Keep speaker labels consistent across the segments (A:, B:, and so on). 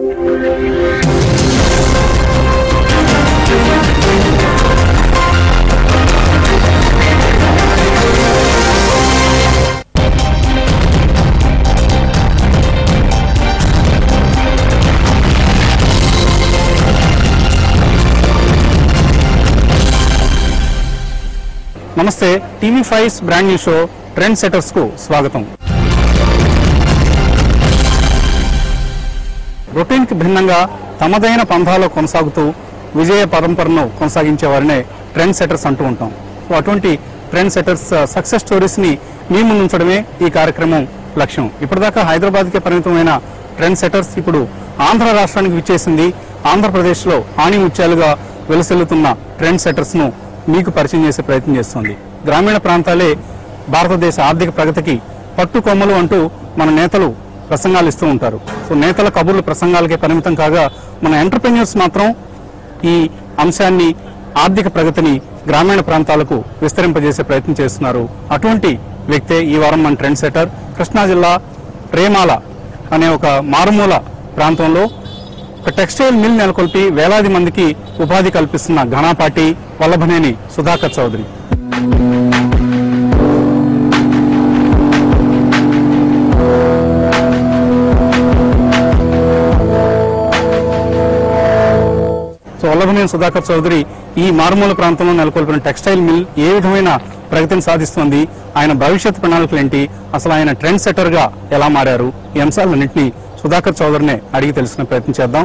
A: నమస్తే TV five's brand new show trend setters కు స్వాగతం రొటీన్ కి భిన్నంగా తమదైన పంథాలో కొనసాగుతూ విజయ పరంపరను కొనసాగించే వారినే ట్రెండ్ సెటర్స్ అంటూ ఉంటాం సో అటువంటి ట్రెండ్ సెటర్స్ సక్సెస్ స్టోరీస్ ని మీ ముందు ఉంచడమే ఈ కార్యక్రమం లక్ష్యం ఇప్పటిదాకా హైదరాబాద్కే పరిమితమైన ట్రెండ్ సెటర్స్ ఇప్పుడు ఆంధ్ర రాష్ట్రానికి విచ్చేసింది ఆంధ్రప్రదేశ్లో ఆణిముత్యాలుగా వెలుసెల్లుతున్న ట్రెండ్ సెటర్స్ ను మీకు పరిచయం చేసే ప్రయత్నం చేస్తోంది గ్రామీణ ప్రాంతాలే భారతదేశ ఆర్థిక ప్రగతికి పట్టుకొమ్మలు అంటూ మన నేతలు ప్రసంగాలు ఇస్తూ ఉంటారు సో నేతల కబుర్లు ప్రసంగాలకే పరిమితం కాగా మన ఎంటర్ప్రెన్యూర్స్ మాత్రం ఈ అంశాన్ని ఆర్థిక ప్రగతిని గ్రామీణ ప్రాంతాలకు విస్తరింపజేసే ప్రయత్నం చేస్తున్నారు అటువంటి వ్యక్తే ఈ వారం మన ట్రెండ్ సెటర్ కృష్ణా జిల్లా ప్రేమాల అనే ఒక మారుమూల ప్రాంతంలో ఒక టెక్స్టైల్ మిల్ నెలకొల్పి వేలాది మందికి ఉపాధి కల్పిస్తున్న ఘనాపాటి వల్లభనేని సుధాకర్ చౌదరి సో వల్లభనేని సుధాకర్ చౌదరి ఈ మారుమూల ప్రాంతంలో నెలకొల్పిన టెక్స్టైల్ మిల్ ఏ విధమైన ప్రగతిని సాధిస్తోంది ఆయన భవిష్యత్ ప్రణాళికలు ఏంటి అసలు ఆయన ట్రెండ్ సెటర్ గా ఎలా మారారు ఈ అంశాలన్నింటినీ సుధాకర్ చౌదరినే అడిగి తెలుసుకునే ప్రయత్నం చేద్దాం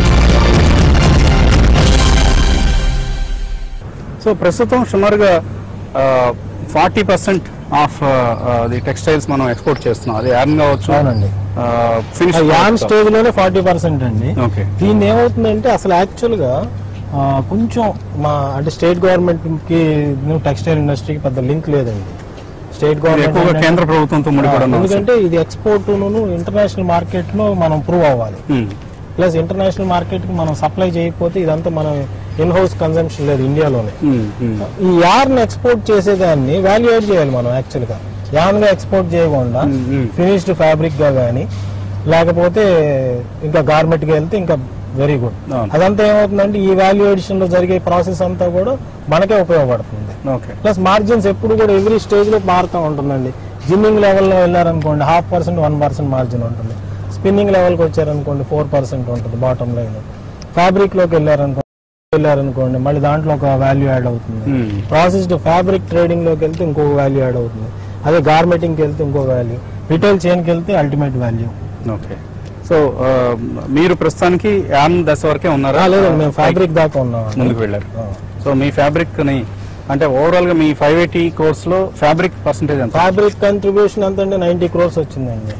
A: సో ప్రస్తుతం సుమారుగా forty percent of the textiles మనం ఎక్స్పోర్ట్ చేస్తున్నాం అది యాన్ కావచ్చు
B: అవునండి
A: ఫినిష్
B: యాన్ స్టేజ్ లోనే ఫార్టీ పర్సెంట్ అండి
A: ఓకే
B: దీన్ని ఏమవుతుందంటే అసలు యాక్చువల్ గా ఆ, కొంచెం మా అంటే స్టేట్ గవర్నమెంట్ కి టెక్స్టైల్ ఇండస్ట్రీకి పెద్ద లింక్ లేదండి స్టేట్
A: ఎక్కువగా
B: గవర్నమెంట్
A: కేంద్ర ప్రభుత్వంతో ముడిపడి ఉన్న అంశం.
B: ఎందుకంటే ఇది ఎక్స్పోర్ట్ ఇంటర్నేషనల్ మార్కెట్ లో మనం ప్రూవ్ అవ్వాలి
A: ఉమ్,
B: ప్లస్ ఇంటర్నేషనల్ మార్కెట్ కి మనం సప్లై చేయకపోతే ఇదంతా మనం ఇన్ హౌస్ కన్సంప్షన్ లేదు ఇండియాలోనే
A: ఉమ్, ఉమ్.
B: ఈ యార్న్ ఎక్స్పోర్ట్ చేసేదాన్ని వాల్యుయేట్ చేయాలి మనం యాక్చువల్ గా యాన్ గా ఎక్స్పోర్ట్ చేయకుండా
A: మ్మ్, మ్మ్.
B: ఫినిష్డ్ ఫ్యాబ్రిక్ గా కానీ లేకపోతే ఇంకా గార్మెంట్ గా వెళ్తే ఇంకా వెరీ గుడ్
A: అవును.
B: అదంతా ఏమవుతుందంటే ఈ వాల్యుయేషన్ లో జరిగే ప్రాసెస్ అంతా కూడా మనకే ఉపయోగపడుతుంది
A: ఓకే
B: ప్లస్ మార్జిన్స్ ఎప్పుడు కూడా ఎవ్రీ స్టేజ్ లో మారుతూ ఉంటుందండి జిమ్మింగ్ లెవెల్లో వెళ్ళారనుకోండి half percent one percent margin ఉంటుంది స్పిన్నింగ్ లెవెల్కి వచ్చారనుకోండి ఫోర్ పర్సెంట్ ఉంటుంది బాటమ్ లైన్ ఫ్యాబ్రిక్ లోకి వెళ్ళారనుకోండి వెళ్ళారనుకోండి మళ్ళీ దాంట్లో ఒక వాల్యూ యాడ్ అవుతుంది
A: Hmm.
B: ప్రాసెస్డ్ ఫ్యాబ్రిక్ ట్రేడింగ్ లోకి వెళ్తే ఇంకొక వాల్యూ యాడ్ అవుతుంది అదే గార్మెంటింగ్ కి వెళ్తే ఇంకో వాల్యూ రిటైల్ చైన్ కి వెళ్తే అల్టిమేట్ వాల్యూ
A: ఓకే సో ఆ, మీరు ప్రస్తుతానికి యాన్ దశ వరకే ఉన్నారా
B: లేదండి మేము ఫ్యాబ్రిక్ దాకా ఉన్నాం
A: ముందుకు వెళ్ళారు సో మీ ఫ్యాబ్రిక్ ని అంటే ఓవరాల్ గా మీ ఫైవ్ ఎయిటీ కోర్స్ లో ఫ్యాబ్రిక్ పర్సంటేజ్ ఎంత
B: ఫ్యాబ్రిక్ కంట్రిబ్యూషన్ ఎంత అంటే నైన్టీ క్రోర్స్ వచ్చిందండి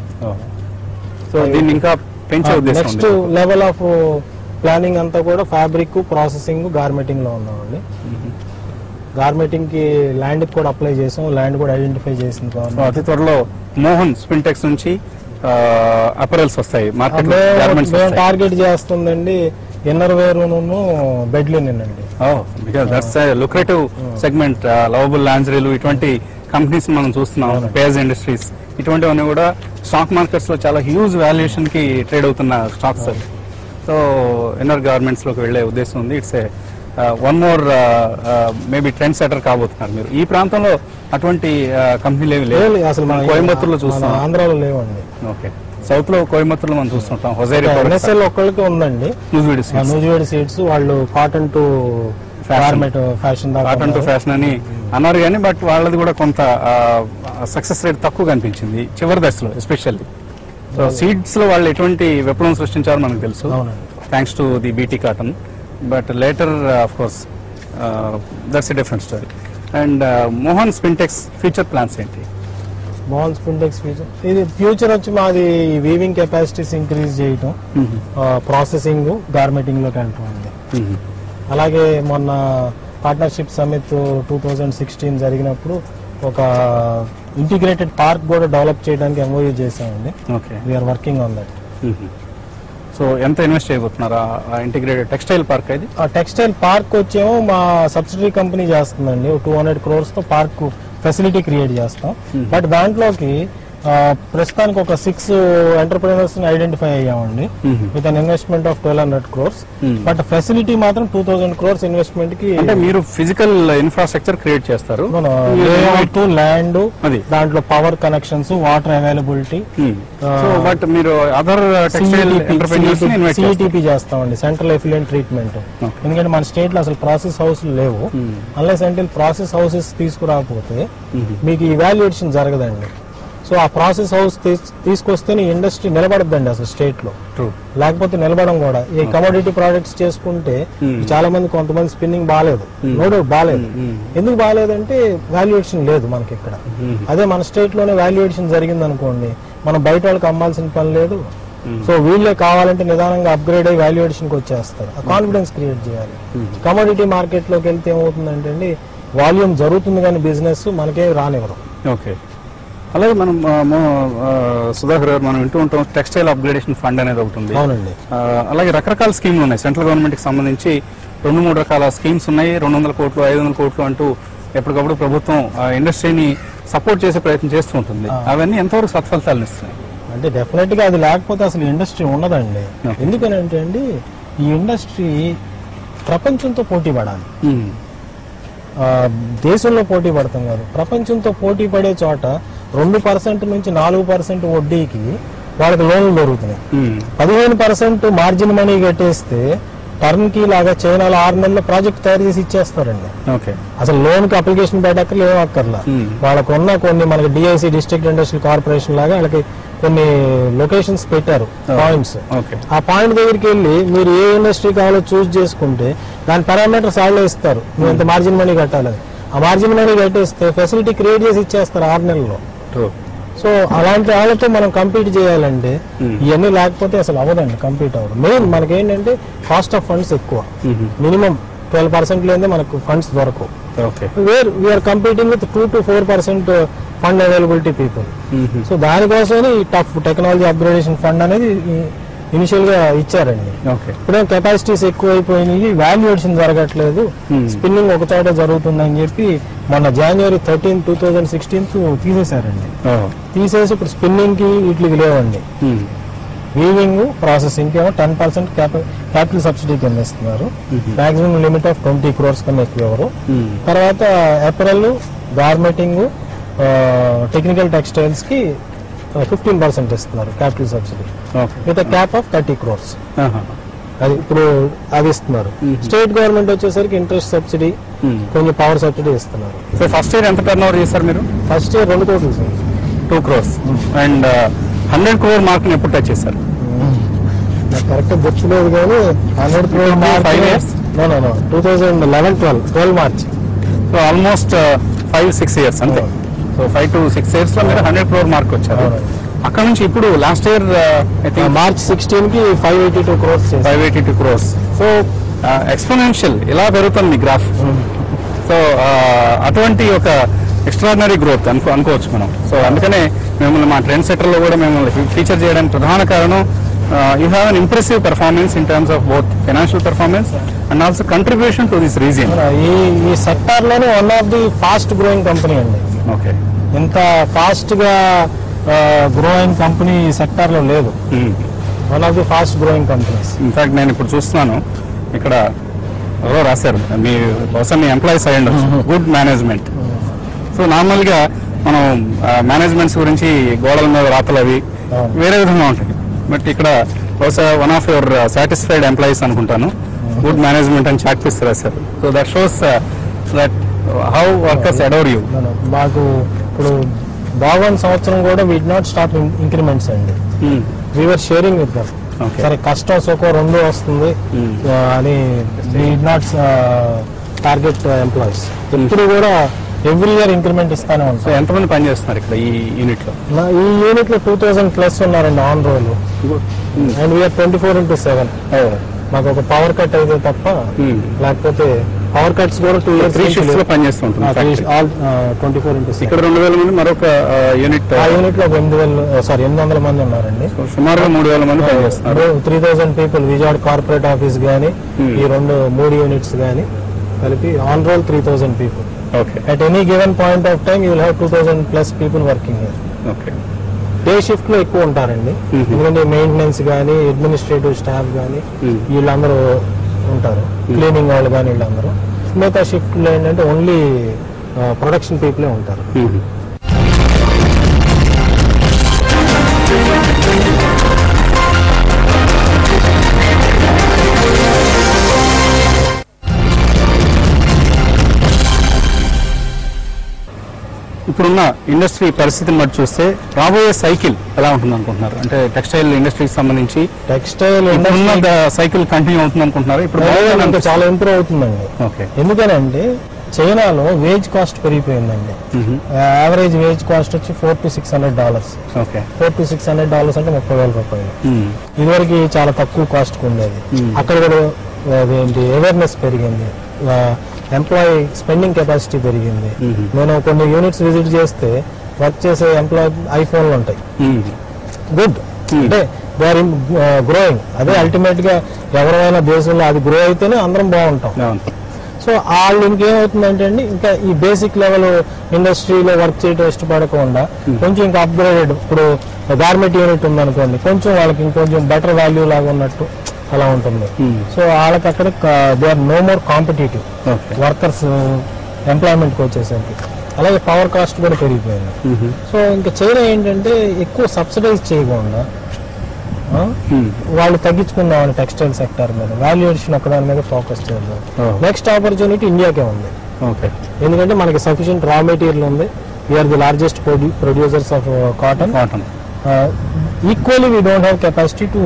A: సో దీన్ని ఇంకా పెంచే ఉద్దేశం
B: నెక్స్ట్
A: ఉంది
B: లెవెల్ ఆఫ్ ప్లానింగ్ అంతా కూడా ఫ్యాబ్రిక్ ప్రాసెసింగ్ గార్మెంటింగ్ లో ఉన్నామండి గార్మెంటింగ్ కి ల్యాండ్ కూడా అప్లై చేసాం ల్యాండ్ కూడా ఐడెంటిఫై చేసింది
A: సో
B: గవర్నమెంట్
A: అతి త్వరలో మోహన్ స్పిన్టెక్స్ నుంచి అపరల్స్ వస్తాయి మార్కెట్ గార్మెంట్స్
B: మేము టార్గెట్ చేస్తుందండి ఇన్నర్ వేర్ బెడ్ లినెన్ అండి
A: because that's lucrative segment lovable లాంజరీలు ఇటువంటి కంపెనీస్ మనం చూస్తున్నాం పేజ్ ఇండస్ట్రీస్ ఇటువంటివన్నీ కూడా స్టాక్ మార్కెట్స్ లో చాలా హ్యూజ్ వాల్యుయేషన్ కి ట్రేడ్ అవుతున్న స్టాక్స్ అవి సో ఇన్నర్ గార్మెంట్స్ లోకి వెళ్లే ఉద్దేశం ఉంది it's a one more maybe trend setter కాబోతున్నారు మీరు ఈ ప్రాంతంలో అటువంటి కంపెనీలు ఏమి లేవు
B: లేదు, అసలు మన
A: కోయంబత్తూరులో
B: మన
A: చూస్తున్నాం
B: ఆంధ్రాలో లేవండి
A: ఓకే సౌత్ లో కోయంబత్తూరులో మనం చూస్తుంటాం హొజైరీ
B: ఎన్ఎస్ఎల్ ఒక్కళ్ళకి ఉందండి నూజివేడి సీట్స్ వాళ్ళు cotton to
A: Fashion.
B: Garment fashion దాకా
A: కాటన్ టు
B: ఉన్నారు.
A: ఫ్యాషన్ అని అన్నారు కానీ బట్ వాళ్ళది కూడా కొంత సక్సెస్ రేట్ తక్కువ కనిపించింది చివరి దశలో ఎస్పెషల్లీ సో సీడ్స్ లో వాళ్ళు ఎటువంటి విప్లవం సృష్టించారో మనకు తెలుసు
B: అవునండి
A: thanks to the B T cotton but later of course that's a different story and Mohan Spintex future plans ఏంటి
B: మోహన్ స్పింటెక్స్ ఫ్యూచర్ ఇది ఫ్యూచర్ వచ్చి మాది వీవింగ్ కెపాసిటీస్ ఇంక్రీజ్ చేయటం ప్రాసెసింగ్ గార్మెంటింగ్ లోకి వెళ్తామండి అలాగే మొన్న partnership summit two thousand sixteen జరిగినప్పుడు ఒక ఇంటిగ్రేటెడ్ పార్క్ కూడా డెవలప్ చేయడానికి ఎంఓయూ చేసామండి
A: okay
B: we are working on that
A: so ఎంత ఇన్వెస్ట్ చేయబోతున్నారా ఇంటిగ్రేటెడ్ టెక్స్టైల్ పార్క్ ఇది
B: ఆ టెక్స్టైల్ పార్క్ వచ్చేమో మా సబ్సిడరీ కంపెనీ చేస్తుందండి టూ హండ్రెడ్ క్రోర్స్ తో పార్క్ ఫెసిలిటీ క్రియేట్ చేస్తాం బట్ దాంట్లోకి ఆ, ప్రస్తుతానికి ఒక సిక్స్ ఎంటర్ప్రీనర్స్ ఐడెంటిఫై అయ్యామండి
A: hmm.
B: With an investment of twelve hundred crores
A: hmm.
B: But facility మాత్రం టూ థౌసండ్ క్రోర్స్ ఇన్వెస్ట్మెంట్ కి
A: అంటే మీరు ఫిజికల్ ఇన్ఫ్రాస్ట్రక్చర్ క్రియేట్ చేస్తారు
B: లేఅవుట్ ల్యాండ్
A: అది.
B: దాంట్లో power connections water availability
A: so but మీరు అదర్ టెక్స్టైల్ ఎంటర్ప్రెన్యూర్స్ ఇన్వైట్ చేస్తారు
B: సిఇటిపి చేస్తామండి సెంట్రల్ ఎఫిలియన్ ట్రీట్మెంట్
A: Okay.
B: ఎందుకంటే మన స్టేట్ లో అసలు ప్రాసెస్ హౌస్ లేవు అన్లెస్ అంటే ప్రాసెస్ హౌసెస్ తీసుకురాకపోతే మీకు ఇవాల్యుయేషన్ జరగదండి సో ఆ ప్రాసెస్ హౌస్ తీసుకొస్తేనే ఇండస్ట్రీ నిలబడద్దండి అసలు స్టేట్ లో
A: ట్రూ
B: లేకపోతే నిలబడం కూడా ఈ కమోడిటీ ప్రోడక్ట్స్ చేసుకుంటే చాలా మంది కొంతమంది స్పిన్నింగ్ బాగాలేదు నో డౌట్ బాగాలేదు ఎందుకు బాగాలేదంటే వాల్యుయేషన్ లేదు మనకి ఇక్కడ అదే మన స్టేట్ లోనే వాల్యుయేషన్ జరిగింది అనుకోండి మనం బయట వాళ్ళకి అమ్మాల్సిన పని లేదు సో వీళ్ళే కావాలంటే నిదానంగా అప్గ్రేడ్ అయ్యి వాల్యుయేషన్కి వచ్చేస్తారు ఆ కాన్ఫిడెన్స్ క్రియేట్ చేయాలి కమోడిటీ మార్కెట్ లోకి వెళ్తే ఏమవుతుందంటే అండి వాల్యూమ్ జరుగుతుంది కానీ బిజినెస్ మనకే రానివ్వరు
A: ఓకే అలాగే మనం ఆ, మో- ఆ, సుధాకర్ గారు మనం వింటూ ఉంటాం టెక్స్టైల్ అప్గ్రేడేషన్ ఫండ్ అనేది ఒకటి ఉంది
B: అవునండి
A: ఆ, అలాగే రకరకాల స్కీమ్లు ఉన్నాయి సెంట్రల్ గవర్నమెంట్ కి సంబంధించి రెండు మూడు రకాల స్కీమ్స్ ఉన్నాయి రెండు వందల కోట్లు ఐదు వందల కోట్లు అంటూ ఎప్పటికప్పుడు ప్రభుత్వం ఆ ఇండస్ట్రీని సపోర్ట్ చేసే ప్రయత్నం చేస్తూ ఉంటుంది అవన్నీ ఎంతవరకు సత్ఫలితాలను ఇస్తున్నాయి
B: అంటే డెఫినెట్ గా అది లేకపోతే అసలు ఇండస్ట్రీ ఉండదండి
A: Okay.
B: ఎందుకనంటే అండి ఈ ఇండస్ట్రీ ప్రపంచంతో పోటీ పడాలి
A: ఉమ్,
B: ఆ, దేశంలో పోటీ పడతాం కాదు ప్రపంచంతో పోటీ పడే చోట రెండు పర్సెంట్ నుంచి నాలుగు పర్సెంట్ వడ్డీకి వాళ్ళకి లోన్లు దొరుకుతున్నాయి
A: ఉమ్,
B: పదిహేను పర్సెంట్ మార్జిన్ మనీ కట్టేస్తే టర్న్ కి లాగా చైనాలో ఆరు నెలల ప్రాజెక్ట్ తయారు చేసి ఇచ్చేస్తారండి
A: ఓకే
B: అసలు లోన్ కి అప్లికేషన్ పెట్టక్కర్లు ఏం అక్కర్లా
A: Hmm.
B: వాళ్ళకున్న కొన్ని మనకి డిఐసి డిస్ట్రిక్ట్ ఇండస్ట్రియల్ కార్పొరేషన్ లాగా వాళ్ళకి కొన్ని లొకేషన్స్ పెట్టారు పాయింట్స్
A: ఓకే
B: ఆ పాయింట్ దగ్గరికి వెళ్ళి మీరు ఏ ఇండస్ట్రీ కావాలో చూస్ చేసుకుంటే దాని పారామీటర్స్ వాళ్ళే ఇస్తారు మీరు ఎంత మార్జిన్ మనీ కట్టాలని ఆ మార్జిన్ మనీ కట్టేస్తే ఫెసిలిటీ క్రియేట్ చేసి ఇచ్చేస్తారు ఆరు నెలల్లో
A: ట్రూ
B: సో అలాంటి వాళ్ళతో మనం కంపీట్ చేయాలంటే
A: Hmm.
B: ఇవన్నీ లేకపోతే అసలు అవ్వదండి కంపీట్ అవ్వదు మెయిన్ మనకి ఏంటంటే కాస్ట్ ఆఫ్ ఫండ్స్ ఎక్కువ మినిమం ట్వెల్వ్ పర్సెంట్ లేదే మనకు ఫండ్స్ దొరకవు
A: okay
B: where we're competing with two to four percent fund availability people so దానికోసమే ఈ టఫ్ టెక్నాలజీ అప్గ్రేడేషన్ ఫండ్ అనేది ఇనిషియల్ గా ఇచ్చారండి
A: ఓకే
B: ఇప్పుడే కెపాసిటీస్ ఎక్కువ అయిపోయినాయి వాల్యుయేషన్ జరగట్లేదు
A: Hmm.
B: స్పిన్నింగ్ ఒక చోట జరుగుతుందని చెప్పి మొన్న జనవరి థర్టీన్ టూ థౌజండ్ సిక్స్టీన్త్ తీసేశారండి తీసేసి ఇప్పుడు స్పిన్నింగ్ కి వీటికి లేవండి వీవింగ్ ప్రాసెసింగ్ ఏమో టెన్ పర్సెంట్ క్యాపిటల్ సబ్సిడీ కింద ఇస్తున్నారు maximum limit of twenty crores కన్నా ఎక్కువ ఎవరు తర్వాత ఏప్రిల్ గార్మెంటింగ్ టెక్నికల్ టెక్స్టైల్స్ కి ఫిఫ్టీన్ పర్సెంట్ ఇస్తున్నారు capital subsidy
A: okay
B: with cap of thirty crores అది ఇప్పుడు అది ఇస్తున్నారు స్టేట్ గవర్నమెంట్ వచ్చేసరికి ఇంట్రెస్ట్ సబ్సిడీ కొంచెం పవర్ సబ్సిడీ ఇస్తున్నారు
A: సో ఫస్ట్ ఇయర్ ఎంత టర్న్ ఓవర్ చేశారు మీరు
B: ఫస్ట్ ఇయర్ రెండు కోట్లు sir
A: two crores and hundred crore mark ఎప్పుడు టచ్ చేశారు
B: నాకు కరెక్ట్ గుర్తులేదు కానీ hundred crore
A: Five years?
B: No no no two thousand eleven twelve twelve March
A: so almost five six years అంతే so five to six years లో మీరు హండ్రెడ్ క్రోర్ మార్క్ వచ్చారు
B: అవునండి.
A: అక్కడ నుంచి ఇప్పుడు last year I think
B: March sixteen కి ఫైవ్ ఎయిటీ టూ క్రోర్స్ చేశారు
A: five eighty two crores so exponential ఇలా పెరుగుతుంది మీ గ్రాఫ్ సో అటువంటి ఒక ఎక్స్ట్రాడినరీ గ్రోత్ అనుకో అనుకోవచ్చు మనం సో అందుకనే మిమ్మల్ని మా ట్రెండ్ సెక్టర్ లో కూడా మిమ్మల్ని ఫీచర్ చేయడానికి ప్రధాన కారణం you have an impressive performance in terms of both financial performance and also contribution to this region
B: ఈ ఈ సెక్టార్ లోనే one of the fast growing company అండి
A: ఓకే
B: ఇంత ఫాస్ట్ గా గ్రోయింగ్ కంపెనీ ఈ సెక్టార్ లో లేదు one of the fast growing companies
A: in fact నేను ఇప్పుడు చూస్తున్నాను ఇక్కడ ఎవరో రాశారు మీ బహుశా మీ ఎంప్లాయీస్ అయ్యి ఉండొచ్చు గుడ్ మేనేజ్మెంట్ సో నార్మల్గా మనం మేనేజ్మెంట్స్ గురించి గోడల మీద రాతలు అవి
B: అవును.
A: వేరే విధంగా ఉంటాయి బట్ ఇక్కడ బహుశా one of your satisfied employees అనుకుంటాను గుడ్ మేనేజ్మెంట్ అని చాక్ పీస్ రాశారు so that shows that how workers adore you
B: మాకు ఇప్పుడు బాగున్న సంవత్సరం కూడా వీడ్ నాట్ స్టాప్ ఇంక్రిమెంట్స్ అండి we're sharing with them
A: Okay.
B: సరే కష్టం సుఖం రెండు వస్తుంది
A: Hmm.
B: ఆ, అని వీడ్ నాట్ టార్గెట్ ఎంప్లాయీస్ ఎప్పుడు కూడా ఎవ్రీ ఇయర్ ఇంక్రిమెంట్ ఇస్తానే
A: సో
B: ఉంటాం
A: ఎంతమంది పనిచేస్తున్నారు ఇక్కడ ఈ యూనిట్ లో
B: నా- ఈ యూనిట్ లో టూ థౌసండ్ ప్లస్ ఉన్నారండి on roll and we're twenty four into seven మాకు ఒక పవర్ కట్ అయితే తప్ప లేకపోతే పవర్ కట్స్ కూడా టూ
A: త్రీ షిఫ్ట్స్ లో
B: ఇయర్స్
A: పనిచేస్తుంటుంది factory.
B: All twenty four into
A: ఇక్కడ రెండు వేల మంది మరొక యూనిట్
B: ఆ యూనిట్ లో ఒక ఎనిమిది వేల సారీ ఎనిమిది వందల మంది ఉన్నారండి
A: సుమారుగా మూడు వేల మంది పనిచేస్తున్నారు
B: three thousand people Vijayawada corporate office గానీ ఈ రెండు మూడు యూనిట్స్ గానీ కలిపి on roll three thousand people
A: okay
B: at any given point of time you will have two thousand plus people working here
A: okay
B: day shift లో ఎక్కువ ఉంటారండి
A: Mhm.
B: ఎందుకంటే మెయింటెనెన్స్ కానీ అడ్మినిస్ట్రేటివ్ స్టాఫ్ కానీ
A: Mhm.
B: వీళ్ళందరూ ఉంటారు క్లీనింగ్ వాళ్ళు కానీ వీళ్ళందరూ మిగతా షిఫ్ట్ లో ఏంటంటే ఓన్లీ ప్రొడక్షన్ పీపులే ఉంటారు
A: మ్మ్. ఇప్పుడున్న ఇండస్ట్రీ పరిస్థితిని బట్టి చూస్తే రాబోయే సైకిల్ ఎలా ఉంటుంది అనుకుంటున్నారు అంటే టెక్స్టైల్ ఇండస్ట్రీకి సంబంధించి
B: టెక్స్టైల్
A: ఇప్పుడున్న సైకిల్ కంటిన్యూ అవుతుంది అనుకుంటున్నారు ఇప్పుడు బాగా
B: ఇంకా చాలా ఇంప్రూవ్ అవుతుందండి
A: ఓకే
B: ఎందుకనంటే చైనాలో వేజ్ కాస్ట్ పెరిగిపోయిందండి యావరేజ్ వేజ్ కాస్ట్ వచ్చి four to six hundred dollars
A: okay
B: four to six hundred dollars అంటే ముప్పై వేల రూపాయలు ఇదివరకు చాలా తక్కువ కాస్ట్ ఉండేది
A: Hmm.
B: అక్కడ కూడా అదేంటి అవేర్నెస్ పెరిగింది ఎంప్లాయీ స్పెండింగ్ కెపాసిటీ పెరిగింది
A: Mhm.
B: నేను కొన్ని యూనిట్స్ విజిట్ చేస్తే వర్క్ చేసే ఎంప్లాయీ ఐఫోన్లు ఉంటాయి గుడ్
A: Hmm.
B: అంటే దే ఆర్ గ్రోయింగ్ అదే అల్టిమేట్ గా ఎవరైనా దేశంలో అది గ్రో అయితేనే అందరం బాగుంటాం సో వాళ్ళు ఇంకేమవుతుందంటే అండి ఇంకా ఈ బేసిక్ లెవెల్ ఇండస్ట్రీలో వర్క్ చేయడం ఇష్టపడకుండా కొంచెం ఇంకా అప్గ్రేడెడ్ ఇప్పుడు గార్మెంట్ యూనిట్ ఉందనుకోండి కొంచెం వాళ్ళకి ఇంకొంచెం బెటర్ వాల్యూ లాగా ఉన్నట్టు అలా ఉంటుంది సో వాళ్ళకి అక్కడ they are no more competitive
A: okay
B: workers ఎంప్లాయ్మెంట్కి వచ్చేసరికి అలాగే పవర్ కాస్ట్ కూడా పెరిగిపోయింది సో ఇంకా చైనా ఏంటంటే ఎక్కువ సబ్సిడైజ్ చేయకుండా ఆ, వాళ్ళు తగ్గించుకుందామని టెక్స్టైల్ సెక్టర్ మీద వాల్యుయేషన్ ఒకదాని మీద ఫోకస్ చేద్దాం
A: Oh.
B: నెక్స్ట్ ఆపర్చునిటీ ఇండియాకే ఉంది
A: ఓకే
B: ఎందుకంటే మనకి సఫిషియెంట్ రా మెటీరియల్ ఉంది we're the largest producers of cotton
A: cotton
B: equally we don't have capacity to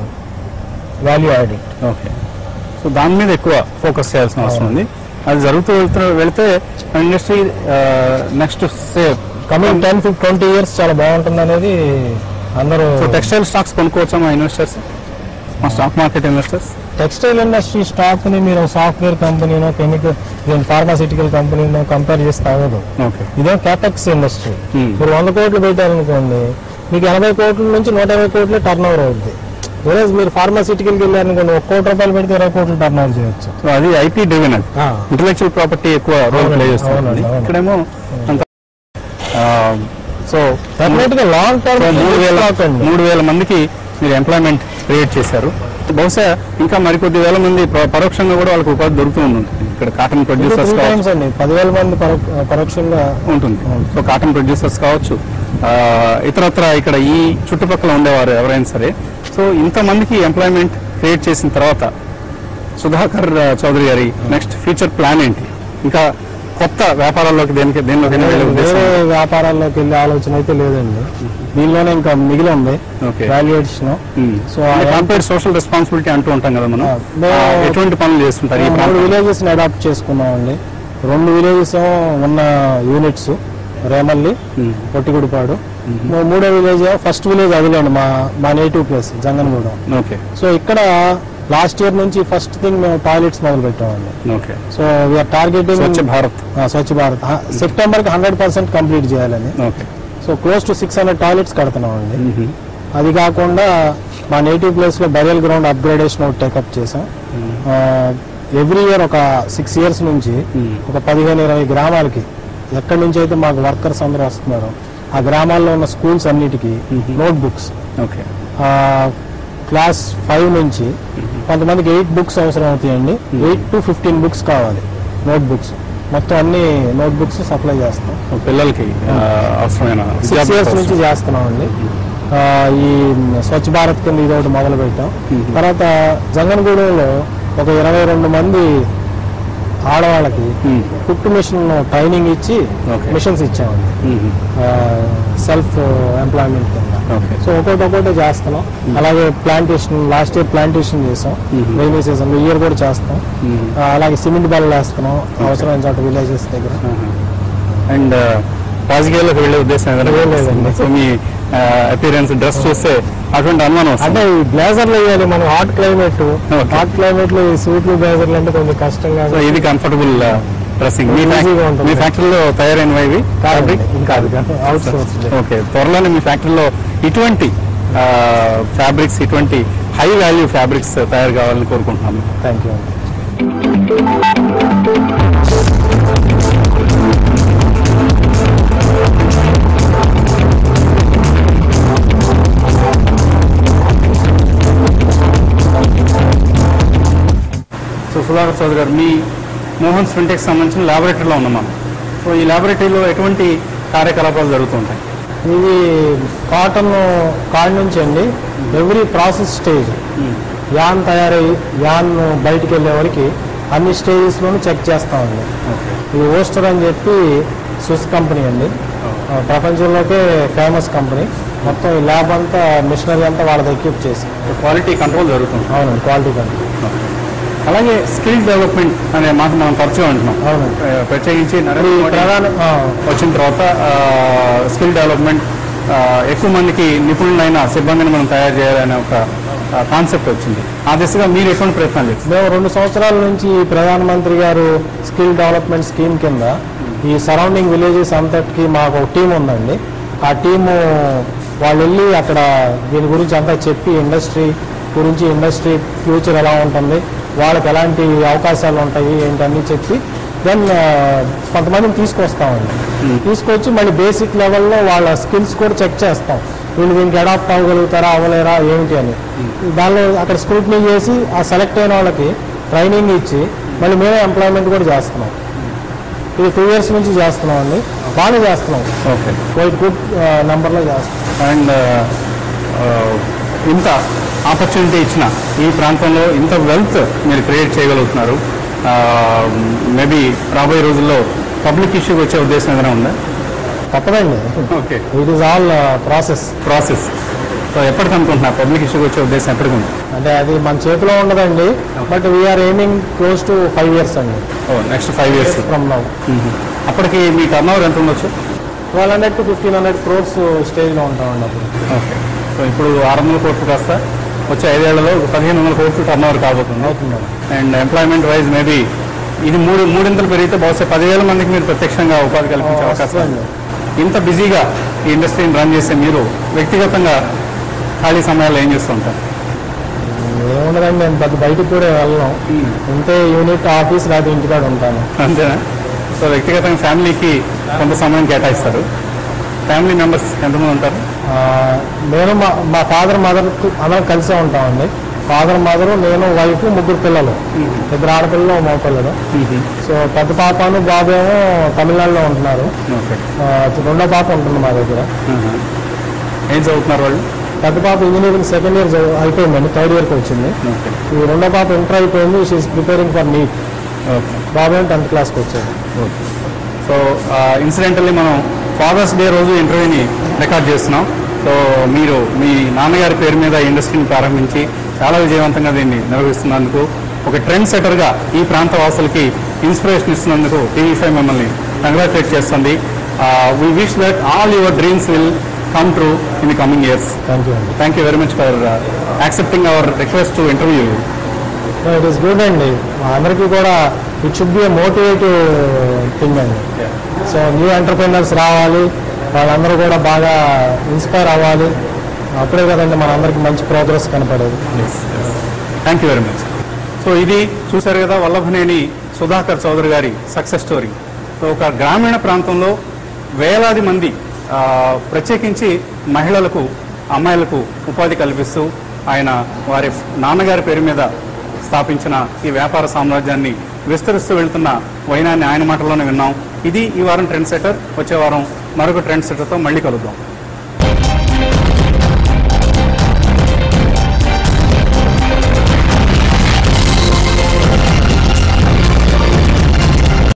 B: value adding
A: okay so దాని మీద ఎక్కువ ఫోకస్ చేయాల్సిన అవసరం ఉంది అది జరుగుతూ వెళ్తూ వెళ్తే industry next say
B: coming ten fif twenty years చాలా బాగుంటుంది అనేది అందరూ
A: సో టెక్స్టైల్ స్టాక్స్ కొనుక్కోవచ్చా మా ఇన్వెస్టర్స్ మా stock market investors
B: textile industry stock ని మీరు సాఫ్ట్వేర్ కంపెనీనో కెమికల్ ఫార్మాసిటికల్ కంపెనీనో కంపేర్ చేస్తే అవ్వదు
A: ఓకే
B: ఇదే క్యాపెక్స్ ఇండస్ట్రీ
A: Hmm.
B: మీరు వంద కోట్లు పెట్టారనుకోండి మీకు ఎనభై కోట్ల నుంచి నూట ఇరవై కోట్ల టర్న్ ఓవర్ అవుద్ది వేరే మీరు ఫార్మాసిటికల్కి వెళ్ళారనుకోండి ఒక కోటి రూపాయలు పెడితే ఇరవై కోట్లు టర్న్ ఓవర్ చేయొచ్చు
A: సో అది ఐపీ డ్రివెన్ అది
B: ఆ,
A: ఇంటలెక్చువల్ ప్రాపర్టీ ఎక్కువ రోల్ ప్లే
B: అవునండి,
A: చేస్తుంది
B: అవునండి, అవును.
A: ఇక్కడేమో అంత సో
B: డెఫినెట్ గా లాంగ్
A: సో
B: టర్మ్
A: మూడు వేల
B: అండి
A: మూడు వేల మందికి మీరు ఎంప్లాయ్మెంట్ క్రియేట్ చేశారు బహుశా ఇంకా మరికొద్ది వేల మంది ప్ర- పరోక్షంగా కూడా వాళ్ళకి ఉపాధి దొరుకుతూ ఉంటుంది ఇక్కడ కాటన్ ప్రొడ్యూసర్స్
B: త్రీ
A: కావచ్చు
B: టైమ్స్ అండి పదివేల మంది పరో- పరోక్షంగా
A: ఉంటుంది సో కాటన్ ప్రొడ్యూసర్స్ కావచ్చు ఆ, ఇతరత్ర ఇక్కడ ఈ చుట్టుపక్కల ఉండేవారు ఎవరైనా సరే సో ఇంతమందికి ఎంప్లాయ్మెంట్ క్రియేట్ చేసిన తర్వాత సుధాకర్ ఆ, చౌదరి గారి నెక్స్ట్ ఫ్యూచర్ ప్లాన్ ఏంటి ఇంకా కొత్త వ్యాపారాల్లోకి దేనికి దేనిలోకి వెళ్ళే ఉద్దేశం
B: వేరే వ్యాపారాల్లోకి వెళ్ళే ఆలోచన అయితే లేదండి దీనిలోనే ఇంకా మిగిలి ఉంది
A: okay
B: valuation so
A: compare social responsibility అంటూ ఉంటాం కదా మనం
B: ఆ, మేము-
A: ఆ, ఎటువంటి పనులు చేస్తుంటారు ఈ
B: మూడు
A: ప్రాంతంలో?
B: విలేజెస్ ని అడాప్ట్ చేసుకున్నామండి రెండు విలేజెస్ ఉన్న యూనిట్స్ రేమల్లి
A: ఉమ్,
B: పొట్టిగుడిపాడు మూ- మూడో విలేజ్ ఫస్ట్ విలేజ్ అదిలేండి మా మా native place Janganguda
A: okay
B: so ఇక్కడ లాస్ట్ ఇయర్ నుంచి ఫస్ట్ థింగ్ మేము టాయిలెట్స్ మొదలు పెట్టామండి
A: okay
B: so we're targeting
A: Swachh Bharat
B: Swachh Bharat September కి హండ్రెడ్ పర్సెంట్ కంప్లీట్ చేయాలని
A: okay
B: so close to six hundred toilets కడుతున్నామండి
A: మ్మ్.
B: అది కాకుండా మా నేటివ్ ప్లేస్ లో బరియల్ గ్రౌండ్ అప్గ్రేడేషన్ ఒకటి టేకప్ చేసాం ఎవ్రీ ఇయర్ ఒక సిక్స్ ఇయర్స్ నుంచి
A: మ్మ్.
B: ఒక పదిహేను ఇరవై గ్రామాలకి ఎక్కడి నుంచి అయితే మాకు వర్కర్స్ అందరూ వస్తున్నారో ఆ గ్రామాల్లో ఉన్న స్కూల్స్ అన్నిటికీ
A: మ్మ్.
B: Note books
A: okay
B: class five నుంచి కొంతమందికి ఎయిట్ బుక్స్ అవసరం అవుతాయండి ఎయిట్ టు ఫిఫ్టీన్ బుక్స్ కావాలి నోట్ బుక్స్ మొత్తం అన్ని నోట్ బుక్స్ సప్లై చేస్తాం
A: సో పిల్లలకి ఆ, అవసరమైన
B: సిక్స్
A: విద్యాభ్యాసం
B: ఇయర్స్ నుంచి చేస్తున్నామండి ఆ, ఈ స్వచ్ఛ భారత్ కింద ఇది ఒకటి మొదలు పెట్టాం
A: మ్మ్.
B: తర్వాత జంగన్గూడెంలో ఒక ఇరవై రెండు మంది ఆడవాళ్ళకి
A: మ్మ్.
B: కుట్టు మిషన్ ట్రైనింగ్ ఇచ్చి
A: Okay.
B: మిషన్స్ ఇచ్చామండి
A: మ్మ్.
B: సెల్ఫ్ ఎంప్లాయ్మెంట్ కింద
A: ఓకే
B: సో ఒక్కొక్కటి ఒక్కొక్కటి చేస్తున్నాం అలాగే ప్లాంటేషన్ లాస్ట్ ఇయర్ ప్లాంటేషన్ చేసాం
A: Mhm.
B: రైనీ సీజన్ ఈ ఇయర్ కూడా చేస్తాం
A: మ్మ్.
B: ఆ, అలాగే సిమెంట్ బెల్ వేస్తున్నాం అవసరమైన చోట విలేజెస్ దగ్గర
A: అండ్ రాజకీయాల్లోకి వెళ్ళే ఉద్దేశం
B: ఏం లేదండి.
A: ఏదైనా సో మీ అపీరెన్స్ డ్రెస్ చూస్తే అటువంటి అనుమానం
B: అంటే
A: వస్తుంది
B: ఈ బ్లేజర్లు వేయాలి మనం hot climate
A: Okay.
B: Hot climate లో ఈ సూట్లు బ్లేజర్లు అంటే కొంచెం కష్టంగా
A: సో ఇది కంఫర్టబుల్ డ్రెస్సింగ్ మీ
B: Easy
A: ఫ్యాక్-
B: గా ఉంటుంది.
A: మీ ఫ్యాక్టరీలో తయారైనవి
B: కాదు కాదు అవుట్ సోర్స్
A: ఓకే త్వరలోనే మీ ఫ్యాక్టరీలో ఇటువంటి ఫ్యాబ్రిక్స్ ఇటువంటి హై వాల్యూ ఫ్యాబ్రిక్స్ తయారు కావాలని కోరుకుంటున్నాము
B: థ్యాంక్ యూ
A: సుధాకర్ చౌదరి గారు మీ మోహన్ ఫిన్టెక్ సంబంధించిన ల్యాబొరేటరీలో ఉన్నాం మనం సో ఈ ల్యాబొరేటరీలో ఎటువంటి కార్యకలాపాలు జరుగుతుంటాయి
B: ఇది కాటన్ కాడ్ నుంచి అండి ఎవ్రీ ప్రాసెస్ స్టేజ్ యాన్ తయారై యాన్ బయటికి వెళ్ళే వరకు అన్ని స్టేజెస్లోనూ చెక్ చేస్తామండి
A: ఓకే
B: ఇది ఓస్టర్ అని చెప్పి స్విస్ కంపెనీ అండి ఆ, ప్రపంచంలోకే ఫేమస్ కంపెనీ మొత్తం ఈ ల్యాబ్ అంతా మిషనరీ అంతా వాళ్ళది ఎక్విప్ చేసి
A: క్వాలిటీ కంట్రోల్ జరుగుతుంది
B: అవునండి క్వాలిటీ కంపెనీ
A: అలాగే స్కిల్ డెవలప్మెంట్ అనే మాట మనం తరచుగా అంటున్నాం
B: అవునండి
A: ఆ, ప్రత్యేకించి నరేంద్ర
B: ఈ
A: మోడీ
B: ప్రధాన ఆ,
A: వచ్చిన తర్వాత స్కిల్ డెవలప్మెంట్ ఆ, ఎక్కువ మందికి నిపుణులైన సిబ్బందిని మనం తయారు చేయాలనే ఒక కాన్సెప్ట్ వచ్చింది ఆ దిశగా మీరు ఎటువంటి ప్రయత్నాలు చేస్తారు
B: మేము రెండు సంవత్సరాల నుంచి ఈ ప్రధానమంత్రి గారు స్కిల్ డెవలప్మెంట్ స్కీమ్ కింద ఈ సరౌండింగ్ విలేజెస్ అంతటికి మాకు ఒక టీం ఉందండి ఆ టీము వాళ్ళు వెళ్ళి అక్కడ దీని గురించి అంతా చెప్పి ఇండస్ట్రీ గురించి ఇండస్ట్రీ ఫ్యూచర్ ఎలా ఉంటుంది వాళ్ళకి ఎలాంటి అవకాశాలు ఉంటాయి ఏంటన్నీ చెప్పి దెన్ కొంతమందిని తీసుకొస్తామండి తీసుకొచ్చి మళ్ళీ బేసిక్ లెవెల్లో వాళ్ళ స్కిల్స్ కూడా చెక్ చేస్తాం వీళ్ళు దీనికి అడాప్ట్ అవ్వగలుగుతారా అవ్వలేరా ఏమిటి అని దానిలో అక్కడ స్క్రూట్నీ చేసి ఆ సెలెక్ట్ అయిన వాళ్ళకి ట్రైనింగ్ ఇచ్చి మళ్ళీ మేమే ఎంప్లాయ్మెంట్ కూడా చేస్తున్నాం ఇది టూ ఇయర్స్ నుంచి చేస్తున్నాం అండి బాగానే చేస్తున్నాం
A: ఓకే
B: క్వైట్ గుడ్ నెంబర్లో చేస్తున్నాం
A: అండ్ ఇంత ఆపర్చునిటీ ఇచ్చిన ఈ ప్రాంతంలో ఇంత వెల్త్ మీరు క్రియేట్ చేయగలుగుతున్నారు మేబీ రాబోయే రోజుల్లో పబ్లిక్ ఇష్యూకి వచ్చే ఉద్దేశం ఏదైనా ఉందా
B: తప్పదండి
A: okay
B: it is all process
A: process so ఎప్పటికి అనుకుంటున్నారు పబ్లిక్ ఇష్యూకి వచ్చే ఉద్దేశం ఎప్పటికి ఉంది
B: అంటే అది మన చేతిలో ఉండదండి but we're aiming close to five years అండి
A: ఓ next five years
B: from now
A: అప్పటికి మీ టర్న్ ఓవర్ ఎంత ఉండొచ్చు
B: twelve hundred to fifteen hundred crores స్టేజ్లో ఉంటామండి అప్పుడు
A: ఓకే సో ఇప్పుడు ఆరు వందల కోట్లు కాస్త వచ్చే ఐదేళ్లలో పదిహేను వందల కోట్లు టర్న్ ఓవర్ కాబోతుంది
B: అవుతుందండి
A: అండ్ ఎంప్లాయ్మెంట్ వైజ్ మేబీ ఇది మూడు మూడింతలు పెరిగితే బహుశా పదివేల మందికి మీరు ప్రత్యక్షంగా ఉపాధి కల్పించే అవకాశం ఉంది.
B: వస్తుందండి.
A: ఇంత బిజీగా ఈ ఇండస్ట్రీని రన్ చేసే మీరు వ్యక్తిగతంగా ఖాళీ సమయాల్లో ఏం చేస్తుంటారు
B: ఏముండదండి నేను పెద్ద బయటకు కూడా వెళ్ళను ఉంటే యూనిట్ ఆఫీస్ లేదా ఇంటికాడ ఉంటాను
A: అంతేనా సో వ్యక్తిగతంగా ఫ్యామిలీకి కొంత సమయం కేటాయిస్తారు ఫ్యామిలీ మెంబర్స్ ఎంతమంది ఉంటారు
B: ఆ, నేను మా మా ఫాదర్ మదర్ అందరం కలిసే ఉంటామండి ఫాదర్ మదర్ నేను వైఫ్ ముగ్గురు పిల్లలు ఇద్దరు ఆడపిల్లలు మగ పిల్లలు సో పెద్ద పాపను బాబు ఏమో తమిళనాడులో ఉంటున్నారు
A: ఓకే
B: ఆ, రెండో పాప ఉంటుంది మా దగ్గర
A: ఏం చదువుతున్నారు వాళ్ళు
B: పెద్ద పాప ఇంజనీరింగ్ సెకండ్ ఇయర్ అయిపోయిందండి థర్డ్ ఇయర్కి వచ్చింది
A: ఓకే
B: ఈ రెండో పాప ఇంటర్ అయిపోయింది she is preparing for NEET
A: okay
B: బాబు ఏమో టెన్త్ క్లాస్కి వచ్చాడు
A: సో ఇన్సిడెంటల్లీ మనం ఫాదర్స్ డే రోజు ఇంటర్వ్యూని రికార్డ్ చేస్తున్నాం సో మీరు మీ నాన్నగారి పేరు మీద ఈ ఇండస్ట్రీని ప్రారంభించి చాలా విజయవంతంగా దీన్ని నిర్వహిస్తున్నందుకు ఒక ట్రెండ్ సెటర్గా ఈ ప్రాంత వాసులకి ఇన్స్పిరేషన్ ఇస్తున్నందుకు టీవీ ఫైవ్ మిమ్మల్ని కంగ్రాచులేట్ చేస్తుంది we wish that all your dreams will come true in the coming years
B: thank you అండి
A: thank you very much for accepting our request to interview
B: it is good అండి అందరికీ కూడా it should be a motivative thing అండి so new entrepreneurs రావాలి వాళ్ళందరూ కూడా బాగా inspire అవ్వాలి అప్పుడే కదండి మనందరికి మంచి ప్రోగ్రెస్ కనపడేది
A: thank you very much so ఇది చూశారు కదా వల్లభనేని సుధాకర్ చౌదరి గారి సక్సెస్ స్టోరీ సో ఒక గ్రామీణ ప్రాంతంలో వేలాది మంది ఆ, ప్రత్యేకించి మహిళలకు అమ్మాయిలకు ఉపాధి కల్పిస్తూ ఆయన వారి నాన్నగారి పేరు మీద స్థాపించిన ఈ వ్యాపార సామ్రాజ్యాన్ని విస్తరిస్తూ వెళ్తున్న వైనాన్ని ఆయన మాటల్లోనే విన్నాం ఇది ఈ వారం ట్రెండ్ సెటర్ వచ్చే వారం మరొక ట్రెండ్ సెటర్తో మళ్ళీ కలుద్దాం